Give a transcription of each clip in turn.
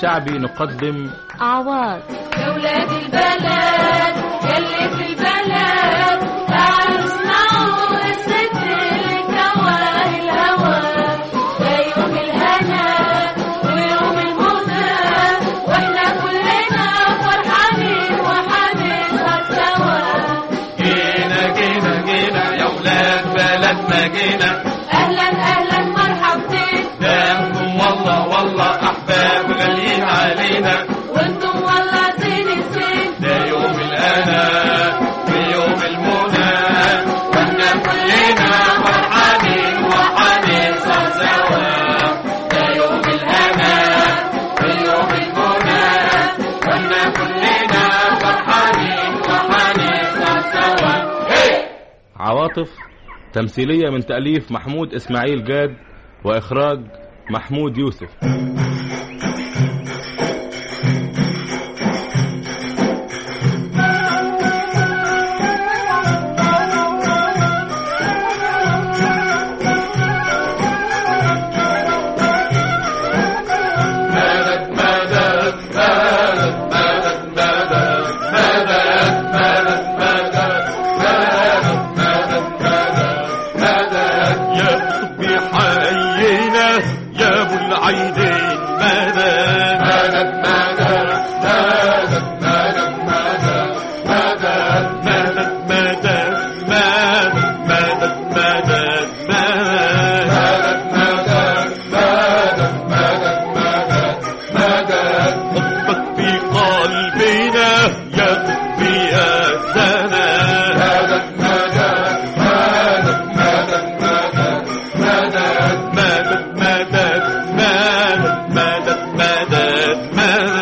الشعبي نقدم عواض يا ولاد البلد يلي في البلد تعالوا اسمعوا قصة الكوارث الهوى ده يوم الهنا ويوم المنى واحنا كلنا فرحانين وحنسهر سوا جينا جينا جينا يا ولاد بلدنا جينا اهلا اهلا مرحبتين ده انتم والله والله احباب غاليين علينا وانتم والله زين الزين ده يوم الانا ويوم المنى واحنا كلنا فرحانين وحنسهر سوا ده يوم الهنا ويوم المنى واحنا كلنا فرحانين وحنسهر سوا هي عواطف تمثيلية من تأليف محمود إسماعيل جاد وإخراج محمود يوسف مدد مدد مدد مدد مدد مدد مدد مدد مدد مدد مدد يا طبي حيينا يا ابو العيدين مدد مدد مدد مدد مدد مدد مدد مدد مدد مدد مدد مدد مدد مدد مدد مدد مدد حبك في قلبنا يا طبي يا سنة مدد مدد مدد مدد مدد مدد مدد مدد مدد مدد مدد مدد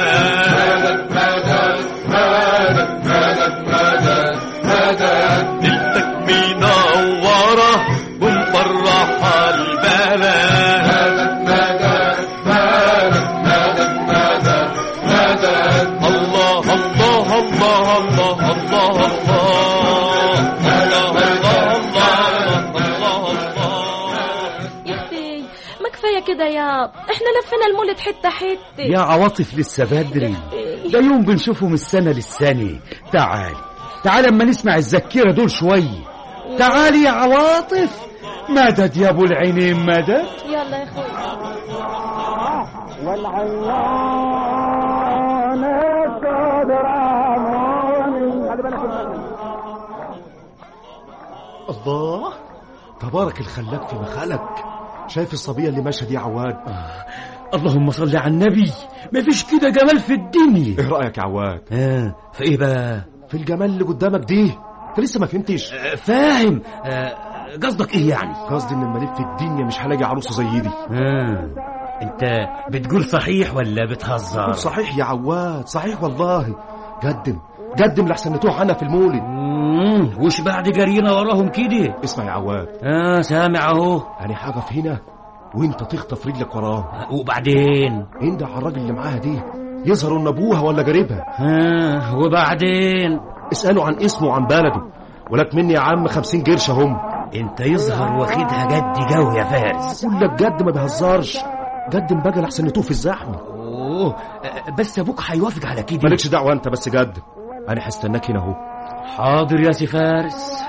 مدد مدد مدد مدد ليلتك منورة ومفرح البلد مدد مدد مدد مدد مدد مدد الله الله الله الله الله الله الله الله الله الله يا اختي ما كفايه كده يا احنا لفينا المولد حته حته يا عواطف لسه بدري ده يوم بنشوفه من السنة للسنة تعالي تعالي اما نسمع الذكيرة دول شوية تعالي يا عواطف مدد يا ابو العينين مدد يلا يا اخوي الله تبارك الخلاق في مخالك شايف الصبية اللي ماشية دي يا عواد اللهم صل على النبي مفيش كده جمال في الدنيا ايه رأيك يا عواد آه في ايه بقى في الجمال اللي قدامك دي انت لسه ما فهمتش آه فاهم آه قصدك ايه يعني قصدي ان الملك في الدنيا مش هلاقي عروسة زي دي آه انت بتقول صحيح ولا بتهزر قول صحيح يا عواد صحيح والله قدم قدم لحسن نتوح انا في المولد مم، وش بعد جرينا وراهم كده اسمع يا عواد اه سامع اهو انا حاجة هنا وانت تخطف رجلك وراه آه، وبعدين انت على الراجل اللي معاها دي يظهر ان ابوها ولا قريبها ها وبعدين اسأله عن اسمه وعن بلده ولك مني يا عم خمسين قرش هم انت يظهر واخدها جد جو يا فارس كل لك جد ما بيهزرش قدم بقى لحسن نتوه في الزحمه اوه آه، بس ابوك هيوافق على كده مالكش دعوه انت بس قدم انا هستناك هنا اهو حاضر يا سي فارس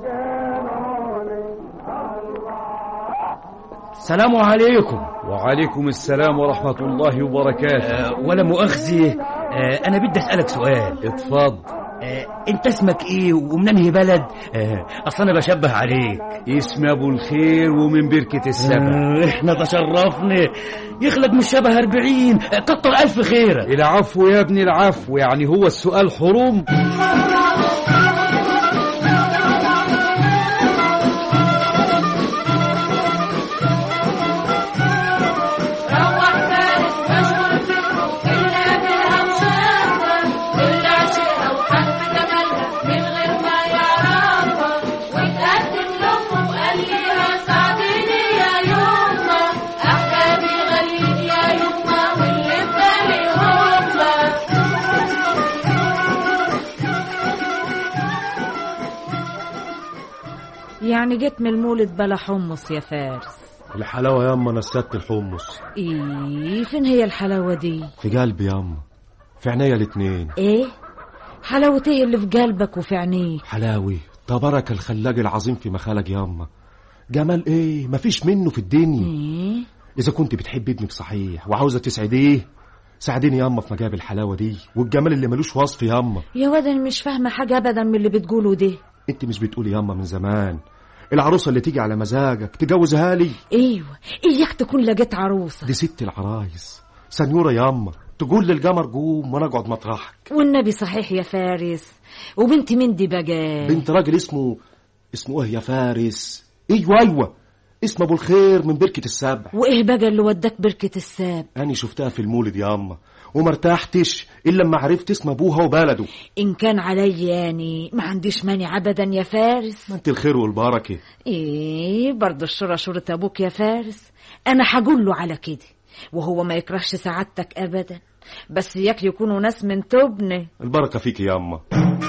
السلام عليكم وعليكم السلام ورحمة الله وبركاته آه، ولا مؤاخذة آه، أنا بدي أسألك سؤال اتفضل آه، أنت اسمك إيه ومن أنهي بلد؟ آه، أصل أنا بشبه عليك اسم أبو الخير ومن بركة السبع آه، إحنا تشرفنا يخلق من الشبه أربعين آه، كتر ألف خيرك العفو يا ابني العفو يعني هو السؤال حروم روح فارس مشغول فكره إلا بها وشافها كل عشقها وحب جمالها من غير ما يعرفها واتقدم لأمه وقال ليها ساعديني يا يما أحبابي غاليين يا يما واللي في بالي هما يعني جيت من المولد بلا حمص يا فارس الحلاوة ياما نسيت الحمص ايه فين هي الحلاوة دي في قلبي ياما في عينيا الاتنين ايه حلاوة ايه اللي في قلبك وفي عينيك حلاوي تبارك الخلاق العظيم في مخالق ياما جمال ايه مفيش منه في الدنيا ايه اذا كنت بتحب ابنك صحيح وعاوزه تسعديه ساعديني ياما في مجاب الحلاوه دي والجمال اللي ملوش وصف ياما يا واد انا مش فاهمة حاجة ابدا من اللي بتقوله ده انت مش بتقولي ياما من زمان العروسه اللي تيجي على مزاجك تجوزها لي ايوه اياك تكون لقيت عروسة دي ست العرايس سنيوره ياما تقول للقمر قوم وانا اقعد مطرحك والنبي صحيح يا فارس وبنت مين دي بقى بنت راجل اسمه اسمه ايه يا فارس ايوه ايوه اسمه ابو الخير من بركه السبع وايه بقى اللي وداك بركة الساب أنا شفتها في المولد ياما وما ارتحتش إلا لما عرفت اسم أبوها وبلده ان كان علي يعني ما عنديش مانع ابدا يا فارس ما أنت الخير والبركة ايه برضه الشورى شورة ابوك يا فارس انا هقول له على كده وهو ما يكرهش سعادتك ابدا بس ياك يكونوا ناس من تبني البركة فيك ياما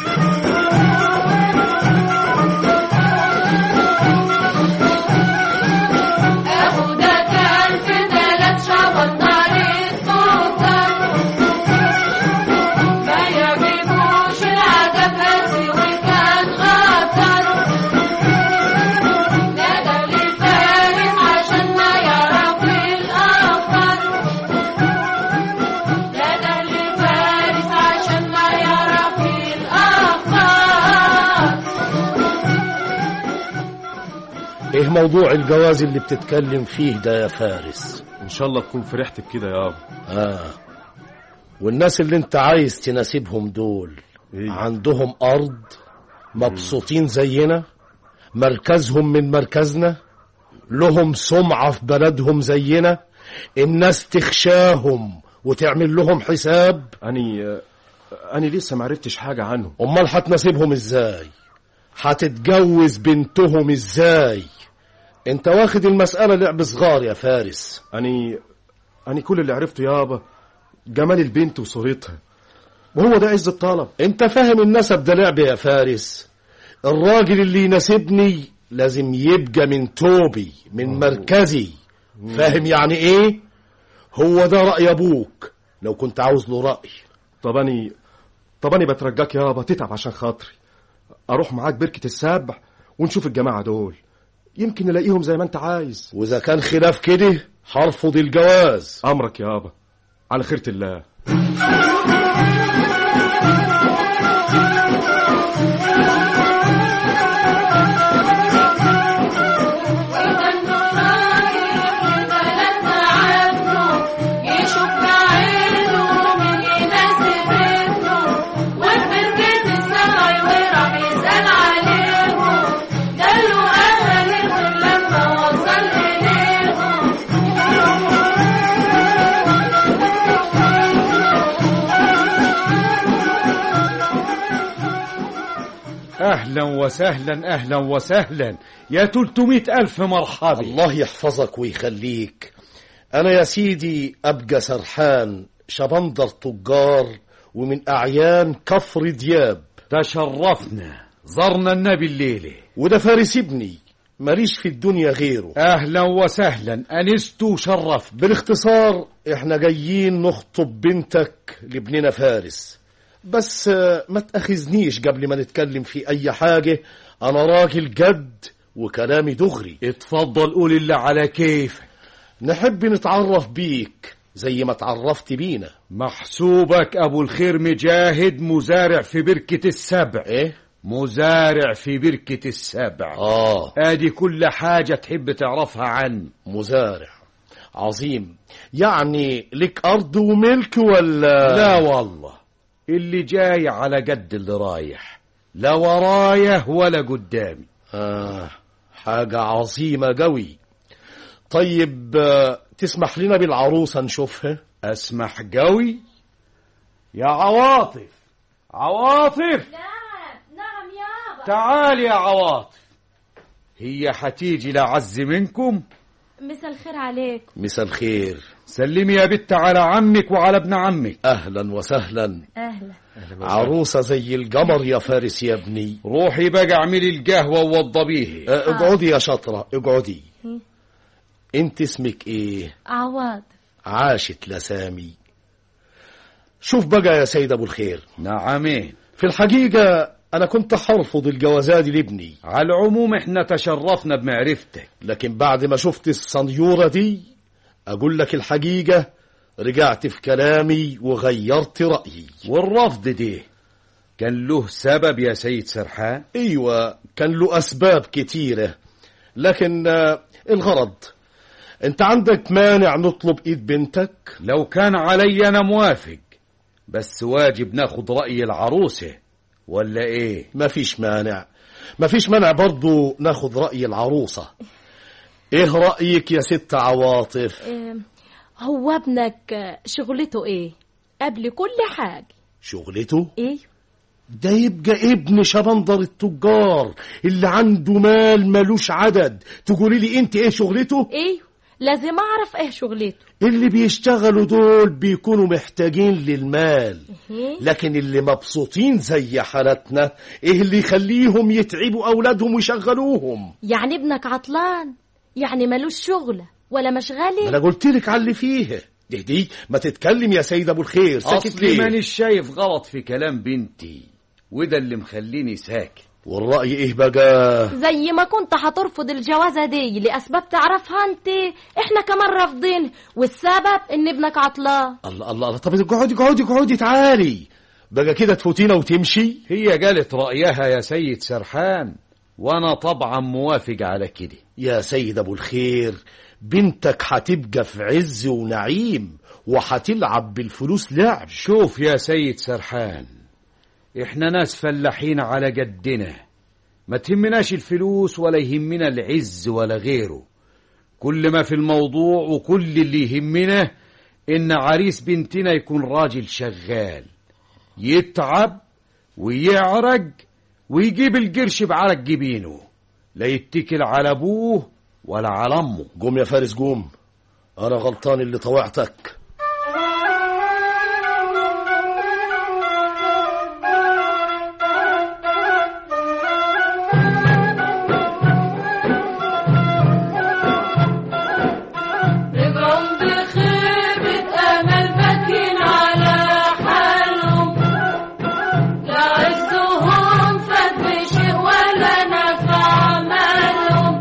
أبو ده كان في ثلاث شعبان طريق سكر ما يعجبوش العذاب قاسي وكان خطر نادى لفارس عشان ما يعرف الأخبار نادى لفارس عشان ما يعرف الأخبار ايه موضوع الجواز اللي بتتكلم فيه ده يا فارس إن شاء الله تكون فرحت بكده يابا اه والناس اللي انت عايز تناسبهم دول إيه؟ عندهم ارض مبسوطين زينا مركزهم من مركزنا لهم سمعة في بلدهم زينا الناس تخشاهم وتعمل لهم حساب أني أنا لسه ما عرفتش حاجة عنهم امال هتناسبهم ازاي هتتجوز بنتهم ازاي انت واخد المسألة لعب صغار يا فارس أني أني كل اللي عرفته يابا جمال البنت وصورتها وهو ده عز الطلب انت فاهم النسب ده لعب يا فارس الراجل اللي يناسبني لازم يبقى من توبي من مركزي فاهم يعني ايه هو ده رأي ابوك لو كنت عاوز له رأي طب أني طب أني بترجاك يابا تتعب عشان خاطري أروح معاك بركة السبع ونشوف الجماعة دول يمكن نلاقيهم زي ما أنت عايز واذا كان خلاف كده هرفض الجواز أمرك يابا على خيرة الله وكانه رايح لبلد عنه يشوف بعينه من يناسب ابنه وبركة السماء وراح يسأل عليهم قالوا أهل الخير لما وصل إليهم أهلا وسهلا أهلا وسهلا يا 300 ألف مرحبا الله يحفظك ويخليك انا يا سيدي ابقى سرحان شبندر تجار ومن اعيان كفر دياب تشرفنا زرنا النبي الليلة وده فارس ابني ماليش في الدنيا غيره أهلا وسهلا أنست وشرفت بالاختصار احنا جايين نخطب بنتك لابننا فارس بس آه، ما تأخذنيش قبل ما نتكلم في اي حاجة انا راجل جد وكلامي دغري اتفضل قول اللي على كيف نحب نتعرف بيك زي ما اتعرفت بينا محسوبك أبو الخير مجاهد مزارع في بركة السبع ايه مزارع في بركة السبع اه ادي كل حاجة تحب تعرفها عني مزارع عظيم يعني لك ارض وملك ولا لا والله اللي جاي على قد اللي رايح لا ورايا ولا قدامي آه حاجة عظيمة قوي طيب آه، تسمح لنا بالعروسة نشوفها اسمح قوي يا عواطف عواطف نعم نعم يابا تعال يا عواطف هي حتيجي لعز منكم مساء الخير عليك مساء الخير سلمي يا بت على عمك وعلى ابن عمك اهلا وسهلا أهلا عروسة زي القمر يا فارس يا ابني روحي بقى اعملي القهوة ووضبيه آه، اقعدي يا شطرة اقعدي انت اسمك ايه عواطف عاشت لسامي شوف بقى يا سيد ابو الخير نعمين في الحقيقة انا كنت حرفض الجوازات لابني على العموم احنا تشرفنا بمعرفتك لكن بعد ما شفت الصنيورة دي اقول لك الحقيقة رجعت في كلامي وغيرت رأيي والرفض ده كان له سبب يا سيد سرحان ايوه كان له اسباب كتيرة لكن آه، الغرض انت عندك مانع نطلب ايد بنتك لو كان علي انا موافق بس واجب ناخد رأي العروسة ولا ايه مفيش مانع مفيش مانع برضو ناخد رأي العروسة ايه رأيك يا ست عواطف إيه، هو ابنك آه، شغلته ايه قبل كل حاجة شغلته ايه ده يبقى ابن شبندر التجار اللي عنده مال ملوش عدد تقولي لي انت ايه شغلته ايه لازم اعرف ايه شغلته اللي بيشتغلوا دول بيكونوا محتاجين للمال إيه؟ لكن اللي مبسوطين زي حالتنا ايه اللي يخليهم يتعبوا اولادهم ويشغلوهم يعني ابنك عطلان يعني ملوش شغلة ولا ما مشغلة انا قلت لك على اللي فيها دي دي ما تتكلم يا سيد ابو الخير ساكت اصلي ليه مانيش شايف غلط في كلام بنتي وده اللي مخليني ساكت والرأي ايه بقى زي ما كنت هترفض الجوازة دي لأسباب تعرفها انت احنا كمان رافضين والسبب ان ابنك عطلان الله الله الله طب اقعدي اقعدي اقعدي تعالي بقى كده تفوتينا وتمشي هي قالت رأيها يا سيد سرحان وانا طبعا موافق على كده يا سيد ابو الخير بنتك هتبقى في عز ونعيم وهتلعب بالفلوس لعب شوف يا سيد سرحان احنا ناس فلاحين على قدنا ما تهمناش الفلوس ولا يهمنا العز ولا غيره كل ما في الموضوع وكل اللي يهمنا ان عريس بنتنا يكون راجل شغال يتعب ويعرق ويجيب القرش بعرق جبينه لا يتكل على ابوه ولا على امه قوم يا فارس قوم انا غلطان اللي طوعتك رجعوا بخيبة أمل باكين على حالهم لا عزهم فات بشيء ولا نفع مالهم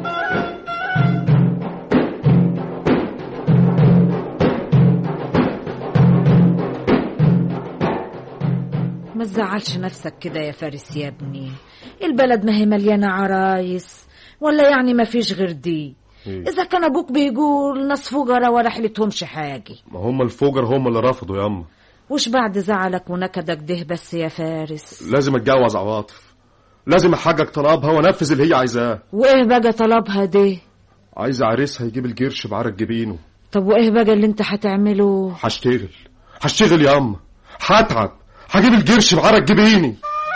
ما تزعلش نفسك كده يا فارس يا ابني البلد ما هي مليانة عرايس ولا يعني ما فيش غير دي إذا كان أبوك بيقول ناس فجرة ولا حلتهمش حاجة ما هم الفجر هم اللي رفضوا يا أما وش بعد زعلك ونكدك ده بس يا فارس لازم اتجوز عواطف لازم احقق طلبها وانفذ اللي هي عايزاه وإيه بقى طلبها ده عايزه عريسها يجيب الجرش بعرق جبينه طب وإيه بقى اللي انت هتعمله هشتغل هشتغل يا أما هتعب هجيب الجرش بعرق جبيني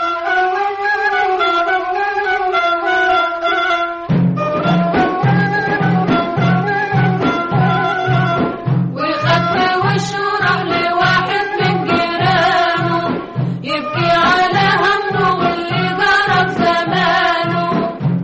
وخد وشه راح لواحد من جيرانه يبكي على همه واللي جرى في زمانه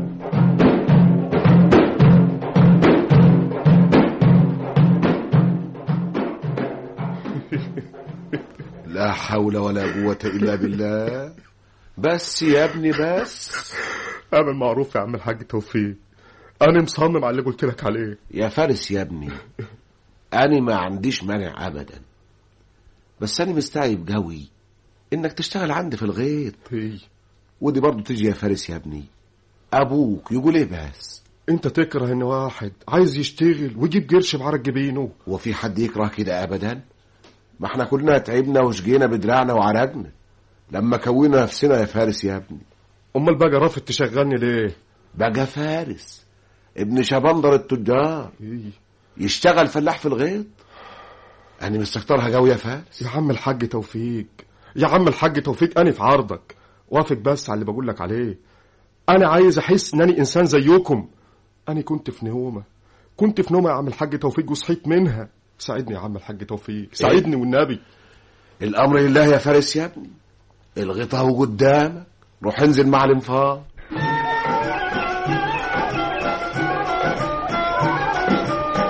لا حول ولا قوة إلا بالله بس يا ابني بس اعمل معروف يا عم الحاج توفيق انا مصمم على اللي قلت لك عليه يا فارس يا ابني أنا ما عنديش مانع أبدا بس أنا مستعجب قوي إنك تشتغل عندي في الغيط هي. ودي برضه تيجي يا فارس يا ابني أبوك يقول إيه بس انت تكره ان واحد عايز يشتغل ويجيب جرش بعرق جبينه وفي حد يكره كده أبدا ما احنا كلنا تعبنا وشجينا بدراعنا وعرقنا لما كونا نفسنا يا فارس يا ابني امال بقى رافض تشغلني ليه بقى فارس ابن شبندر التجار هي. يشتغل فلاح في الغيط أنا مستكترها قوي يا فارس يا عم الحاج توفيق يا عم الحاج توفيق انا في عرضك وافق بس على اللي بقول لك عليه انا عايز احس انني انسان زيكم انا كنت في نومه كنت في نومه يا عم الحاج توفيق وصحيت منها ساعدني يا عم الحاج توفيق ساعدني والنبي الأمر لله يا فارس يا ابني الغطا هو قدامك روح انزل مع الانفاق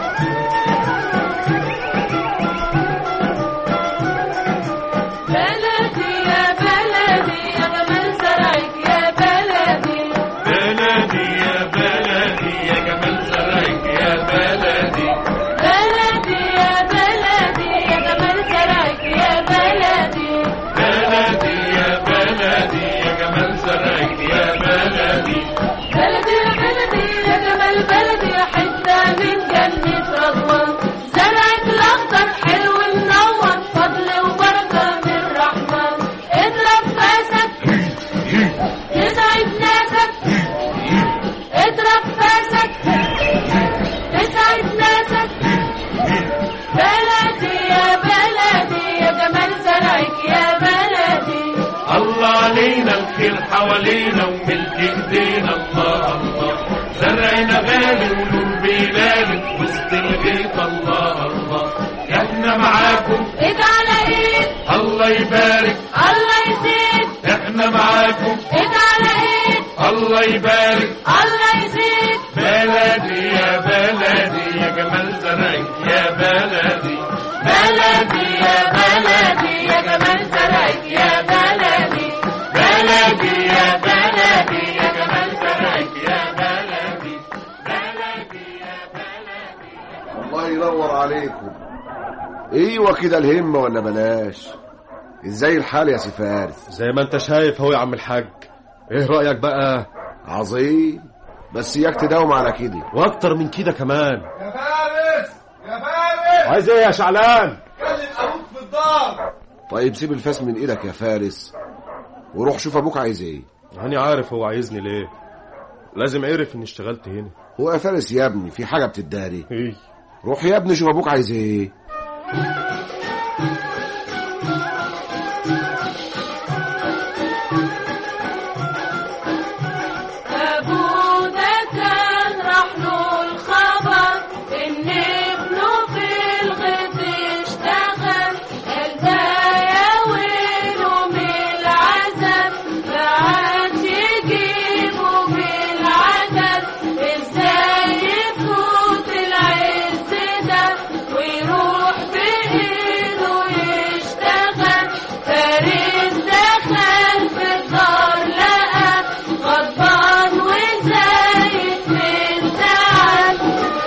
بلدي بلدي يا بلدي يا جمال بلدي يا حتة من جنة رضوان زرعك الأخضر حلو منور فضل وبركة من الرحمن اضرب فاسك تسعد ناسك اضرب فاسك تسعد ناسك بلدي يا بلدي يا جمال زرعك يا بلدي الله علينا الخير حوالينا وملك ايدينا الله الله زرعنا غالي ونور بلادي وسط الغيط الله الله احنا معاكم ايد على ايد الله يبارك الله يزيد احنا معاكم ايد على ايد الله يبارك الله يزيد بلدي يا بلدي يا جمال زرعك يا بلدي بلدي يا بلدي يا جمال زرعك يا بلدي بلدي يا بلدي يا جمال زرعك يا بلدي بلدي يا بلدي الله ينور عليكم ايوه كده الهمة ولا بلاش ازاي الحال يا سي فارس زي ما انت شايف اهو يا عم الحاج ايه رأيك بقى عظيم بس اياك تداوم على كده واكتر من كده كمان يا فارس يا فارس عايز ايه يا شعلان كلم ابوك في الدار طيب سيب الفاس من ايدك يا فارس وروح شوف ابوك عايز ايه انا عارف هو عايزني ليه لازم عرف اني اشتغلت هنا هو يا فارس يا ابني في حاجة بتداري ايه روح يا ابني شوف ابوك عايز ايه أبونا كان راح له الخبر إن ابنه في الغيط اشتغل قال ده يا ويله من العذاب ما عادش يجيبه بالعجل ازاي يفوت العز ده ويروح بإيده يشتغل فارس دخل في الدار لقى غضبان وزايد من زعل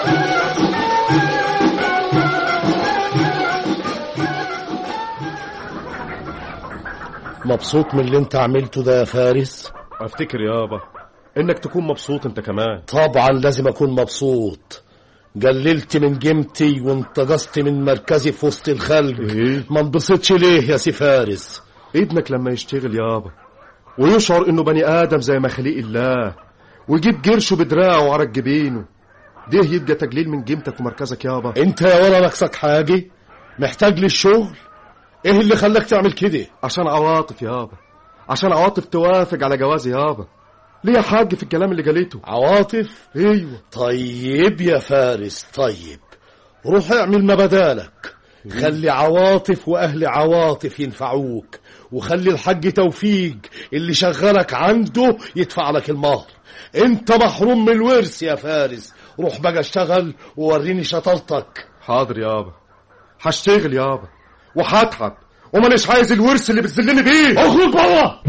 مبسوط من اللي انت عملته ده يا فارس افتكر يابا انك تكون مبسوط انت كمان طبعا لازم اكون مبسوط قللت من قيمتي وانتقصت من مركزي في وسط الخلق إيه؟ ما انبسطش ليه يا سي فارس ابنك لما يشتغل يابا ويشعر انه بني ادم زي ما خليق الله ويجيب قرشه بدراعه وعرق جبينه ده يبقى تقليل من قيمتك ومركزك يابا انت يا ولا ناقصك حاجه محتاج للشغل ايه اللي خلاك تعمل كده عشان عواطف يابا عشان عواطف توافق على جوازي يابا ليه يا حاج في الكلام اللي قالته عواطف ايوه طيب يا فارس طيب روح اعمل ما بدالك خلي عواطف واهل عواطف ينفعوك وخلي الحاج توفيق اللي شغلك عنده يدفع لك المهر انت محروم من الورث يا فارس روح بقى اشتغل ووريني شطارتك حاضر يابا هشتغل يابا وهتعب ومانيش عايز الورث اللي بتذلني بيه اخرج بره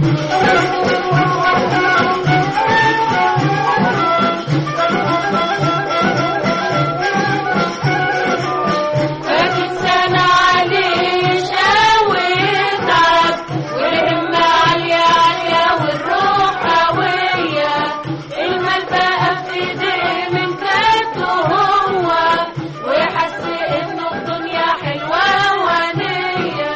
فاتت سنة عليه شاوي تعب والهمة عالية عالية والروح قوية المال بقى في ايديه من كاتو هو ويحس انه الدنيا حلوة ونية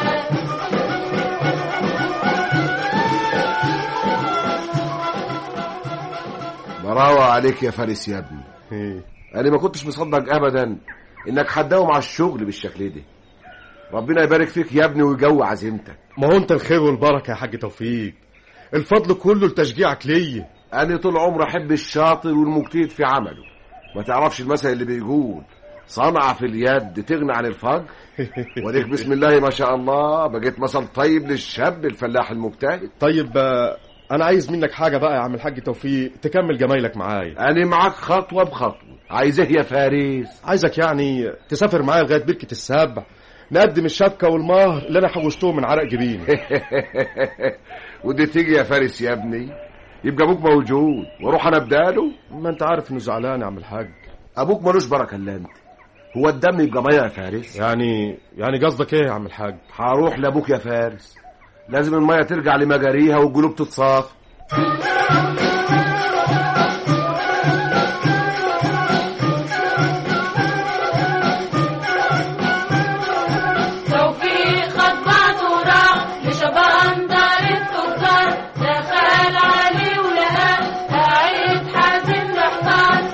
براوة عليك يا فارس يا ابني إيه. انا ما كنتش مصدق ابدا انك هتداوم على الشغل بالشكل ده ربنا يبارك فيك يا ابني ويجوي عزيمتك ما هو انت الخير والبركه يا حاج توفيق الفضل كله لتشجيعك ليا انا طول عمري احب الشاطر والمجتهد في عمله ما تعرفش المثل اللي بيقول صنعة في اليد تغني عن الفقر وديك بسم الله ما شاء الله بقيت مثل طيب للشاب الفلاح المجتهد طيب آه، انا عايز منك حاجه بقى يا عم الحاج توفيق تكمل جمايلك معايا انا معاك خطوة بخطوة عايز ايه يا فارس عايزك يعني تسافر معايا لغايه بركه السبع نقدم الشبكه والمهر اللي انا حوشتهم من عرق جبيني ودي تيجي يا فارس يا ابني يبقى ابوك موجود واروح انا بداله ما انت عارف انه زعلان يا عم الحاج ابوك ملوش بركه الا انت هو الدم يبقى ميه يا فارس يعني يعني قصدك ايه يا عم الحاج هروح لابوك يا فارس لازم الميه ترجع لمجاريها والقلوب تتصاف توفيق خد بعضه وراح لشبان دار التجار دخل عليه ولقاه قاعد حازم محتار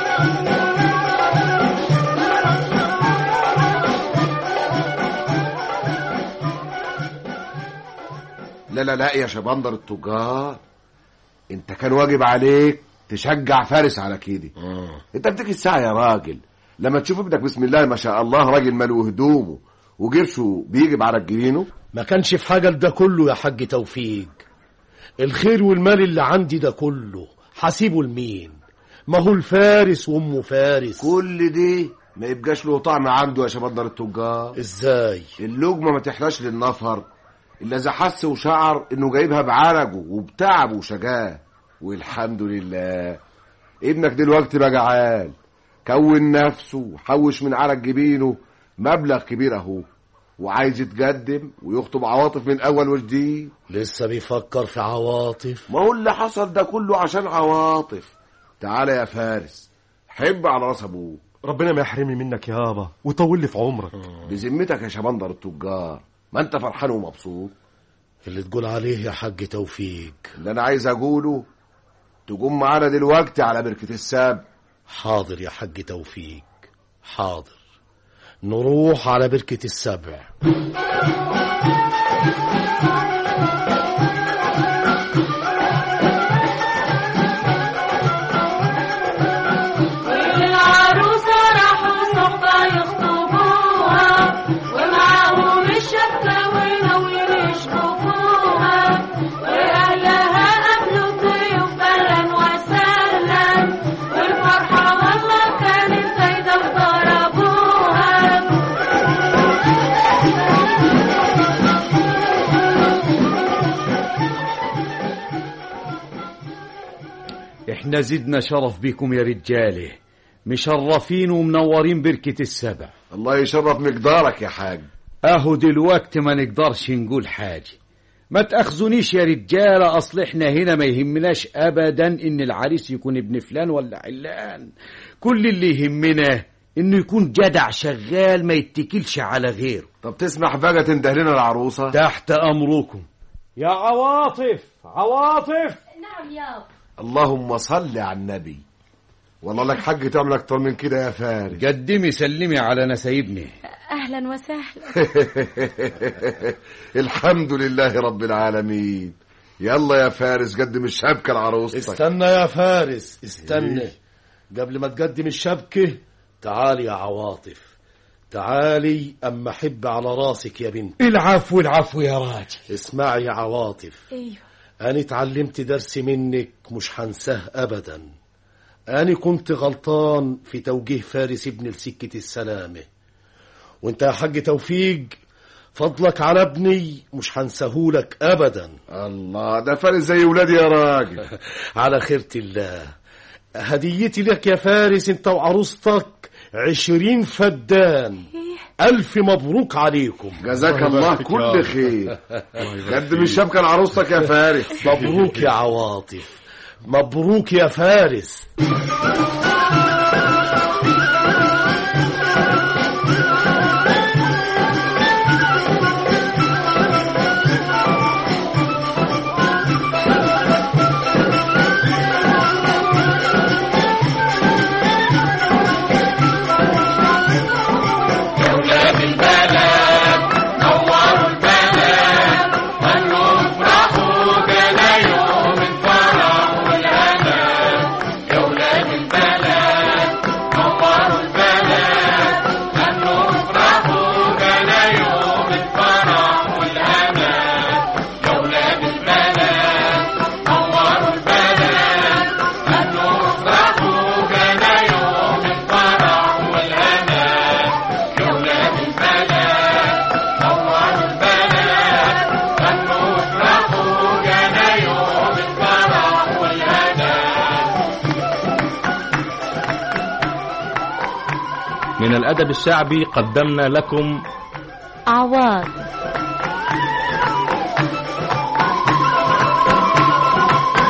لا لا لا يا شبندر التجار انت كان واجب عليك تشجع فارس على كده انت بتيجي الساعة يا راجل لما تشوف ابنك بسم الله ما شاء الله راجل ماله هدومه وجرشه بيجب على جبينه ما كانش في حاجة لده كله يا حاج توفيق الخير والمال اللي عندي ده كله حسيبه لمين ما هو الفارس وامه فارس كل دي ما يبقاش له طعم عنده يا شبندر التجار ازاي اللقمة ما تحلاش للنفر إلا إذا حس وشعر إنه جايبها بعرجه وبتعبه وشجاه والحمد لله ابنك دلوقتي بقى جعان كون نفسه وحوش من عرق جبينه مبلغ كبير أهو وعايز يتقدم ويخطب عواطف من أول وجديد لسه بيفكر في عواطف ما هو اللي حصل ده كله عشان عواطف تعالى يا فارس حب على راس أبوك ربنا ما يحرمني منك يابا ويطول لي في عمرك بذمتك يا شبندر التجار ما انت فرحان ومبسوط اللي تقول عليه يا حاج توفيق اللي انا عايز اقوله تقوم معانا دلوقتي على بركة الساب حاضر يا حاج توفيق حاضر نروح على بركة السبع والعروسة راحوا صحبة يخطبوها ومعاهم الشبكة وناويين يشطفوها وأهلها قابلوا الضيوف أهلا وسهلا والفرحة والله كانت زايدة وضربوها احنا زدنا شرف بيكم يا رجاله مشرفين ومنورين بركة السبع الله يشرف مقدارك يا حاج اهو دلوقتي ما نقدرش نقول حاجة ما تأخذونيش يا رجالة أصل إحنا هنا ما يهمناش أبدا إن العريس يكون ابن فلان ولا علان كل اللي يهمنا إنه يكون جدع شغال ما يتكلش على غيره طب تسمح بقى تنده لنا العروسة تحت أمركم يا عواطف عواطف نعم يابا اللهم صل على النبي والله لك حق تعمل اكتر من كده يا فارس قدمي سلمي على نسايبني أهلا وسهلا الحمد لله رب العالمين يلا يا فارس قدم الشبكة لعروستك استنى يا فارس استنى قبل ما تقدم الشبكة تعالي يا عواطف تعالي أما حب على راسك يا بنت العفو العفو يا راجل اسمعي يا عواطف أيوه أنا اتعلمت درس منك مش هنساه أبدا أنا كنت غلطان في توجيه فارس ابن لسكة السلامة وانت يا حاج توفيق فضلك على ابني مش هنساهولك أبدا الله ده فارس زي ولادي يا راجل على خيرة الله هديتي لك يا فارس انت وعروستك عشرين فدان ألف مبروك عليكم جزاك الله كل خير قدم الشبكة لعروستك يا فارس مبروك يا عواطف مبروك يا فارس أولاد البلد نوروا البلد خلوا افرحوا جانا يوم الفرح والهنا يا أولاد البلد نوروا البلد خلوا افرحوا جانا يوم الفرح والهنا يا أولاد البلد نوروا البلد خلوا افرحوا جانا يوم الفرح والهنا يا ولاد البلد نوروا البلد خلوا افرحوا جانا يوم الفرح والهنا من الأدب الشعبي قدمنا لكم عواطف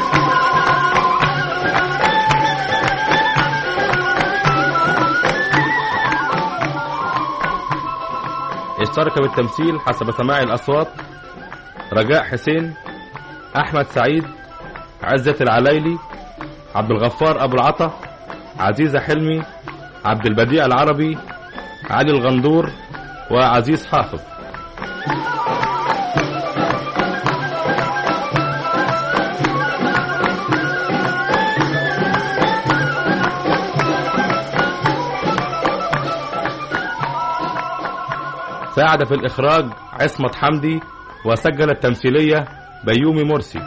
اشترك بالتمثيل حسب سماع الأصوات رجاء حسين أحمد سعيد عزة العلايلي عبد الغفار أبو العطا عزيزة حلمي عبد البديع العربي علي الغندور وعزيز حافظ ساعد في الإخراج عصمت حمدي وسجل التمثيلية بيومي مرسي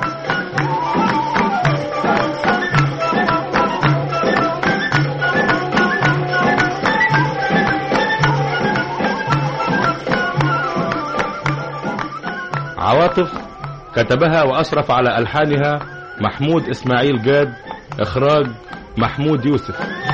عواطف كتبها وأشرف على ألحانها محمود إسماعيل جاد إخراج محمود يوسف